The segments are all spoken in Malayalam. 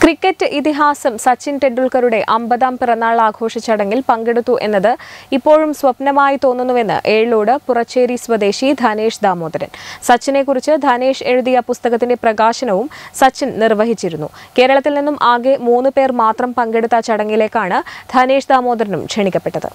ക്രിക്കറ്റ് ഇതിഹാസം സച്ചിൻ ടെണ്ടുൽക്കറുടെ അമ്പതാം പിറന്നാൾ ആഘോഷ ചടങ്ങിൽ പങ്കെടുത്തു എന്നത് ഇപ്പോഴും സ്വപ്നമായി തോന്നുന്നുവെന്ന് ഏഴിലോട് പുറച്ചേരി സ്വദേശി ധനേഷ് ദാമോദരൻ സച്ചിനെക്കുറിച്ച് ധനേഷ് എഴുതിയ പുസ്തകത്തിന്റെ പ്രകാശനവും സച്ചിൻ നിർവഹിച്ചിരുന്നു കേരളത്തിൽ നിന്നും ആകെ മൂന്ന് പേർ മാത്രം പങ്കെടുത്ത ചടങ്ങിലേക്കാണ് ധനേഷ് ദാമോദരനും ക്ഷണിക്കപ്പെട്ടത്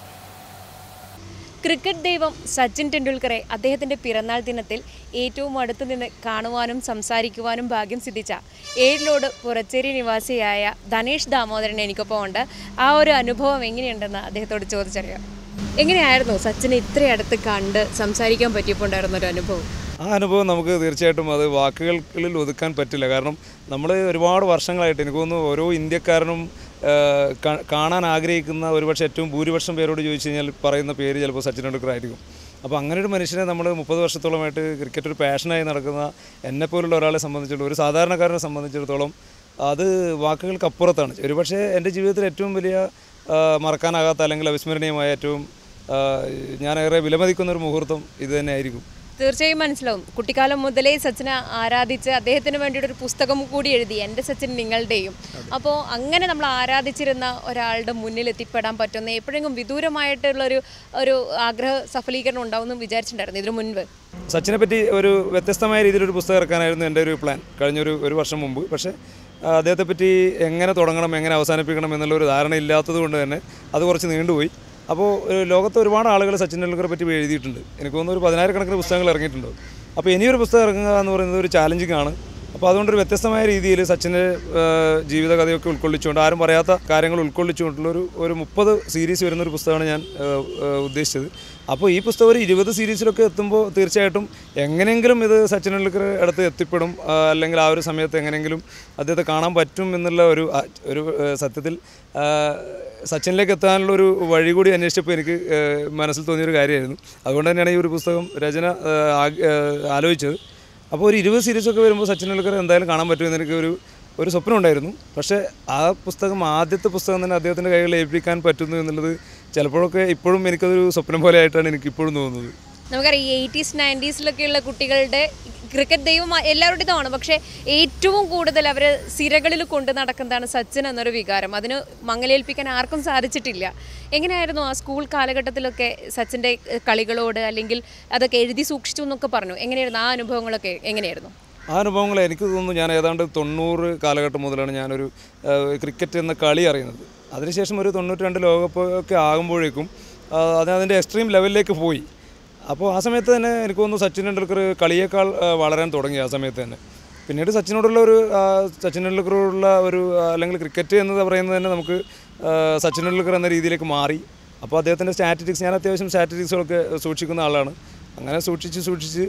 ക്രിക്കറ്റ് ദൈവം സച്ചിൻ ടെണ്ടുൽക്കറെ അദ്ദേഹത്തിൻ്റെ പിറന്നാൾ ദിനത്തിൽ ഏറ്റവും അടുത്തു നിന്ന് കാണുവാനും സംസാരിക്കുവാനും ഭാഗ്യം സിദ്ധിച്ച ഏഴിലോട് പുറച്ചേരി നിവാസിയായ ധനേഷ് ദാമോദരൻ എനിക്കൊപ്പം ഉണ്ട് ആ ഒരു അനുഭവം എങ്ങനെയുണ്ടെന്ന് അദ്ദേഹത്തോട് ചോദിച്ചറിയാം എങ്ങനെയായിരുന്നു സച്ചിനെ ഇത്ര അടുത്ത് കണ്ട് സംസാരിക്കാൻ പറ്റിയപ്പോൾ ഉണ്ടായിരുന്ന ഒരു അനുഭവം ആ അനുഭവം നമുക്ക് തീർച്ചയായിട്ടും അത് വാക്കുകളിൽ ഒതുക്കാൻ പറ്റില്ല കാരണം നമ്മൾ ഒരുപാട് വർഷങ്ങളായിട്ട് എനിക്ക് തോന്നുന്നു ഓരോ ഇന്ത്യക്കാരനും ആ, കാ- കാണാൻ ആഗ്രഹിക്കുന്ന ഒരുപക്ഷെ ഏറ്റവും ഭൂരിപക്ഷം പേരോട് ചോദിച്ചു കഴിഞ്ഞാൽ പറയുന്ന പേര് ചിലപ്പോൾ സച്ചിൻ ടെണ്ടുൽക്കർ ആയിരിക്കും അപ്പോൾ അങ്ങനെ ഒരു മനുഷ്യനെ നമ്മൾ മുപ്പത് വർഷത്തോളമായിട്ട് ക്രിക്കറ്റ് ഒരു പാഷനായി നടക്കുന്ന എന്നെപ്പോലുള്ള ഒരാളെ സംബന്ധിച്ചിടത്തോളം ഒരു സാധാരണക്കാരനെ സംബന്ധിച്ചിടത്തോളം അത് വാക്കുകൾക്കപ്പുറത്താണ് ഒരുപക്ഷെ എൻ്റെ ജീവിതത്തിൽ ഏറ്റവും വലിയ ആ, മറക്കാനാകാത്ത അല്ലെങ്കിൽ അവിസ്മരണീയമായ ഏറ്റവും ആ, ഞാനേറെ വിലമതിക്കുന്ന ഒരു മുഹൂർത്തം ഇത് തന്നെ ആയിരിക്കും തീർച്ചയായും മനസ്സിലാവും കുട്ടിക്കാലം മുതലേ സച്ചിനെ ആരാധിച്ച് അദ്ദേഹത്തിന് വേണ്ടിയിട്ട് ഒരു പുസ്തകം കൂടി എഴുതി എൻ്റെ സച്ചിൻ നിങ്ങളുടെയും അപ്പോൾ അങ്ങനെ നമ്മൾ ആരാധിച്ചിരുന്ന ഒരാളുടെ മുന്നിൽ എത്തിപ്പെടാൻ പറ്റുന്ന എപ്പോഴെങ്കിലും വിദൂരമായിട്ടുള്ള ഒരു ഒരു ആഗ്രഹ സഫലീകരണം ഉണ്ടാവുമെന്ന് വിചാരിച്ചിട്ടുണ്ടായിരുന്നു ഇതിനു മുൻപ് സച്ചിനെ പറ്റി ഒരു വ്യത്യസ്തമായ രീതിയിലൊരു പുസ്തകം ഇറക്കാനായിരുന്നു എൻ്റെ ഒരു പ്ലാൻ കഴിഞ്ഞൊരു ഒരു വർഷം മുമ്പ് പക്ഷേ ആ, അദ്ദേഹത്തെ പറ്റി എങ്ങനെ തുടങ്ങണം എങ്ങനെ അവസാനിപ്പിക്കണം എന്നുള്ള ഒരു ധാരണ ഇല്ലാത്തത് കൊണ്ട് തന്നെ അത് കുറച്ച് നീണ്ടുപോയി അപ്പോൾ ഒരു ലോകത്ത് ഒരുപാട് ആളുകൾ സച്ചിൻ ടെണ്ടുൽക്കറെ പറ്റി എഴുതിയിട്ടുണ്ട് എനിക്ക് തോന്നുന്നു ഒരു പതിനായിരക്കണക്കിന് പുസ്തകങ്ങൾ ഇറങ്ങിയിട്ടുണ്ട് അപ്പോൾ ഇനിയൊരു പുസ്തകം ഇറങ്ങുക എന്ന് പറയുന്നത് ഒരു ചാലഞ്ചിങ് ആണ് അപ്പോൾ അതുകൊണ്ടൊരു വ്യത്യസ്തമായ രീതിയിൽ സച്ചിൻ്റെ ജീവിതകഥയൊക്കെ ഉൾക്കൊള്ളിച്ചുകൊണ്ട് ആരും പറയാത്ത കാര്യങ്ങൾ ഉൾക്കൊള്ളിച്ചുകൊണ്ടുള്ള ഒരു ഒരു മുപ്പത് സീരീസ് വരുന്ന ഒരു പുസ്തകമാണ് ഞാൻ ആ, ആ, ഉദ്ദേശിച്ചത് അപ്പോൾ ഈ പുസ്തകം ഒരു ഇരുപത് സീരീസിലൊക്കെ എത്തുമ്പോൾ തീർച്ചയായിട്ടും എങ്ങനെയെങ്കിലും ഇത് സച്ചിൻ ടെണ്ടുൽക്കർ അടുത്ത് എത്തിപ്പെടും ആ, അല്ലെങ്കിൽ ആ ഒരു സമയത്ത് എങ്ങനെയെങ്കിലും അദ്ദേഹത്തെ കാണാൻ പറ്റും എന്നുള്ള ഒരു ആ, ഒരു ആ, സത്യത്തിൽ ആ, സച്ചിനിലേക്ക് എത്താനുള്ള ഒരു വഴി കൂടി അന്വേഷിച്ചപ്പോൾ എനിക്ക് ആ, മനസ്സിൽ തോന്നിയൊരു കാര്യമായിരുന്നു അതുകൊണ്ട് തന്നെയാണ് ഈ ഒരു പുസ്തകം രചന ആ, ആഗ്- ആ, ആലോചിച്ചത് അപ്പോൾ ഒരു ഇരുപത് സീരീസൊക്കെ വരുമ്പോൾ സച്ചിൻ ടെണ്ടുൽക്കർ എന്തായാലും കാണാൻ പറ്റുമെന്ന് എനിക്ക് ഒരു ഒരു സ്വപ്നം ഉണ്ടായിരുന്നു പക്ഷേ ആ പുസ്തകം ആദ്യത്തെ പുസ്തകം തന്നെ അദ്ദേഹത്തിൻ്റെ കൈകളിൽ ഏൽപ്പിക്കാൻ പറ്റുന്നു എന്നുള്ളത് ചിലപ്പോഴൊക്കെ ഇപ്പോഴും എനിക്കതൊരു സ്വപ്നം പോലെ ആയിട്ടാണ് എനിക്ക് ഇപ്പോഴും തോന്നുന്നത് നമുക്കറിയാം ഈ എയ്റ്റീസ് നയൻറ്റീസിലൊക്കെയുള്ള കുട്ടികളുടെ ക്രിക്കറ്റ് ദൈവം എല്ലാവരുടെയും ഇതാണ് പക്ഷേ ഏറ്റവും കൂടുതൽ അവർ സിരകളിൽ കൊണ്ട് നടക്കുന്നതാണ് സച്ചിൻ എന്നൊരു വികാരം അതിന് മങ്ങലേൽപ്പിക്കാൻ ആർക്കും സാധിച്ചിട്ടില്ല എങ്ങനെയായിരുന്നു ആ സ്കൂൾ കാലഘട്ടത്തിലൊക്കെ സച്ചിൻ്റെ കളികളോട് അല്ലെങ്കിൽ അതൊക്കെ എഴുതി സൂക്ഷിച്ചു എന്നൊക്കെ പറഞ്ഞു എങ്ങനെയായിരുന്നു ആ അനുഭവങ്ങളൊക്കെ എങ്ങനെയായിരുന്നു ആ അനുഭവങ്ങൾ എനിക്ക് തോന്നുന്നു ഞാൻ ഏതാണ്ട് തൊണ്ണൂറ് കാലഘട്ടം മുതലാണ് ഞാനൊരു ആ, ക്രിക്കറ്റ് എന്ന കളി അറിയുന്നത് അതിനുശേഷം ഒരു തൊണ്ണൂറ്റി രണ്ട് ലോകകപ്പ് ഒക്കെ ആകുമ്പോഴേക്കും ആ, അത് അതിൻ്റെ എക്സ്ട്രീം ലെവലിലേക്ക് പോയി അപ്പോൾ ആ സമയത്ത് തന്നെ എനിക്ക് തോന്നുന്നു സച്ചിൻ ടെണ്ടുൽക്കർ കളിയേക്കാൾ ആ, വളരാൻ തുടങ്ങി ആ സമയത്ത് തന്നെ പിന്നീട് സച്ചിനോടുള്ള ഒരു ആ, സച്ചിൻ ടെണ്ടുൽക്കറോടുള്ള ഒരു ആ, അല്ലെങ്കിൽ ക്രിക്കറ്റ് എന്ന് പറയുന്നത് തന്നെ നമുക്ക് ആ, സച്ചിൻ ടെണ്ടുൽക്കർ എന്ന രീതിയിലേക്ക് മാറി അപ്പോൾ അദ്ദേഹത്തിൻ്റെ സ്റ്റാറ്റിറ്റിക്സ് ഞാൻ അത്യാവശ്യം സ്റ്റാറ്റിറ്റിക്സുകളൊക്കെ സൂക്ഷിക്കുന്ന ആളാണ് അങ്ങനെ സൂക്ഷിച്ച് സൂക്ഷിച്ച്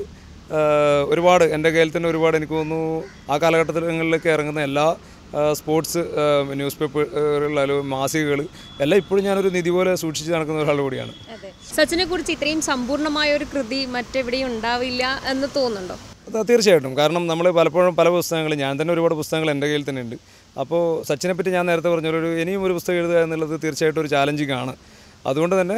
ആഹ് ഒരുപാട് എൻ്റെ കയ്യിൽ തന്നെ ഒരുപാട് എനിക്ക് തോന്നുന്നു ആ കാലഘട്ടങ്ങളിലൊക്കെ ഇറങ്ങുന്ന എല്ലാ ആഹ് സ്പോർട്സ് ആഹ് ന്യൂസ് പേപ്പറുകൾ അല്ലെങ്കിൽ മാസികകൾ എല്ലാം ഇപ്പോഴും ഞാനൊരു നിധി പോലെ സൂക്ഷിച്ച് നടക്കുന്ന ഒരാൾ കൂടിയാണ് അതെ സച്ചിനെ കുറിച്ച് ഇത്രയും സമ്പൂർണ്ണമായ ഒരു കൃതി മറ്റെവിടെയും ഉണ്ടാവില്ല എന്ന് തോന്നുന്നുണ്ടോ അത് തീർച്ചയായിട്ടും കാരണം നമ്മൾ പലപ്പോഴും പല പുസ്തകങ്ങൾ ഞാൻ തന്നെ ഒരുപാട് പുസ്തകങ്ങൾ എൻ്റെ കയ്യിൽ തന്നെ ഉണ്ട് അപ്പോൾ സച്ചിനെ പറ്റി ഞാൻ നേരത്തെ പറഞ്ഞ ഒരു ഇനിയും ഒരു പുസ്തകം എഴുതുക എന്നുള്ളത് തീർച്ചയായിട്ടും ഒരു ചാലഞ്ചിങ് ആണ് അതുകൊണ്ട് തന്നെ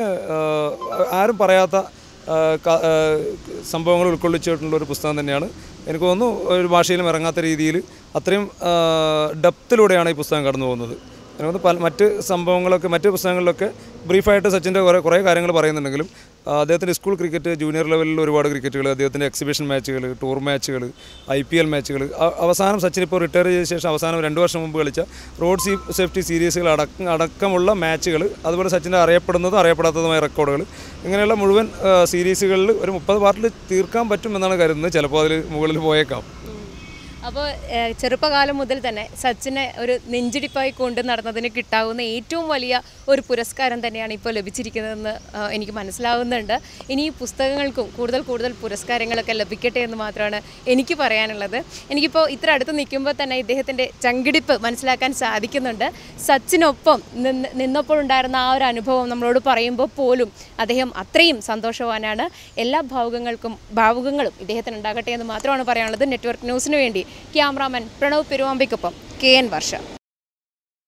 ആഹ് ആരും പറയാത്ത ആഹ് ക- ആഹ് സംഭവങ്ങൾ ഉൾക്കൊള്ളിച്ചിട്ടുള്ള ഒരു പുസ്തകം തന്നെയാണ് എനിക്ക് തോന്നുന്നു ഒരു ഭാഷയിലും ഇറങ്ങാത്ത രീതിയിൽ അത്രയും ഡെപ്തിലൂടെയാണ് ഈ പുസ്തകം കടന്നു പോകുന്നത് എനിക്ക് തോന്നുന്നു പല മറ്റ് സംഭവങ്ങളൊക്കെ മറ്റ് പുസ്തകങ്ങളിലൊക്കെ ബ്രീഫായിട്ട് സച്ചിൻ്റെ കുറേ കുറേ കാര്യങ്ങൾ പറയുന്നുണ്ടെങ്കിലും ആ, അദ്ദേഹത്തിൻ്റെ സ്കൂൾ ക്രിക്കറ്റ് ജൂനിയർ ലെവലിൽ ഒരുപാട് ക്രിക്കറ്റുകൾ അദ്ദേഹത്തിൻ്റെ എക്സിബിഷൻ മാച്ചുകൾ ടൂർ മാച്ചുകൾ ഐ പി എൽ മാച്ചുകൾ അവസാനം സച്ചിൻ ഇപ്പോൾ റിട്ടയർ ചെയ്ത ശേഷം അവസാനം രണ്ട് വർഷം മുമ്പ് കളിച്ച റോഡ് സീ സേഫ്റ്റി സീരീസുകൾ അടക്കം അടക്കമുള്ള മാച്ചുകൾ അതുപോലെ സച്ചിൻ്റെ അറിയപ്പെടുന്നതും അറിയപ്പെടാത്തതുമായ റെക്കോർഡുകൾ ഇങ്ങനെയുള്ള മുഴുവൻ ആ, സീരീസുകളിൽ ഒരു മുപ്പത് പാർട്ടിൽ തീർക്കാൻ പറ്റും എന്നാണ് കരുതുന്നത് ചിലപ്പോൾ അതിൽ മുകളിൽ പോയേക്കാം അപ്പോൾ ചെറുപ്പകാലം മുതൽ തന്നെ സച്ചിനെ ഒരു നെഞ്ചിടിപ്പായി കൊണ്ട് നടന്നതിന് കിട്ടാവുന്ന ഏറ്റവും വലിയ ഒരു പുരസ്കാരം തന്നെയാണ് ഇപ്പോൾ ലഭിച്ചിരിക്കുന്നതെന്ന് ആ, എനിക്ക് മനസ്സിലാവുന്നുണ്ട് ഇനി ഈ പുസ്തകങ്ങൾക്കും കൂടുതൽ കൂടുതൽ പുരസ്കാരങ്ങളൊക്കെ ലഭിക്കട്ടെ എന്ന് മാത്രമാണ് എനിക്ക് പറയാനുള്ളത് എനിക്കിപ്പോൾ ഇത്ര അടുത്ത് നിൽക്കുമ്പോൾ തന്നെ ഇദ്ദേഹത്തിൻ്റെ ചങ്കിടിപ്പ് മനസ്സിലാക്കാൻ സാധിക്കുന്നുണ്ട് സച്ചിനൊപ്പം നിന്ന് നിന്നപ്പോഴുണ്ടായിരുന്ന ആ ഒരു അനുഭവം നമ്മളോട് പറയുമ്പോൾ പോലും അദ്ദേഹം അത്രയും സന്തോഷവാനാണ് എല്ലാ ഭാവുകങ്ങൾക്കും ഭാവുകങ്ങളും ഇദ്ദേഹത്തിന് ഉണ്ടാകട്ടെ എന്ന് മാത്രമാണ് പറയാനുള്ളത് നെറ്റ്വർക്ക് ന്യൂസിന് വേണ്ടി ക്യാമറാമാൻ പ്രണവ് പെരുവാമ്പയ്ക്കൊപ്പം കെ എൻ വർഷ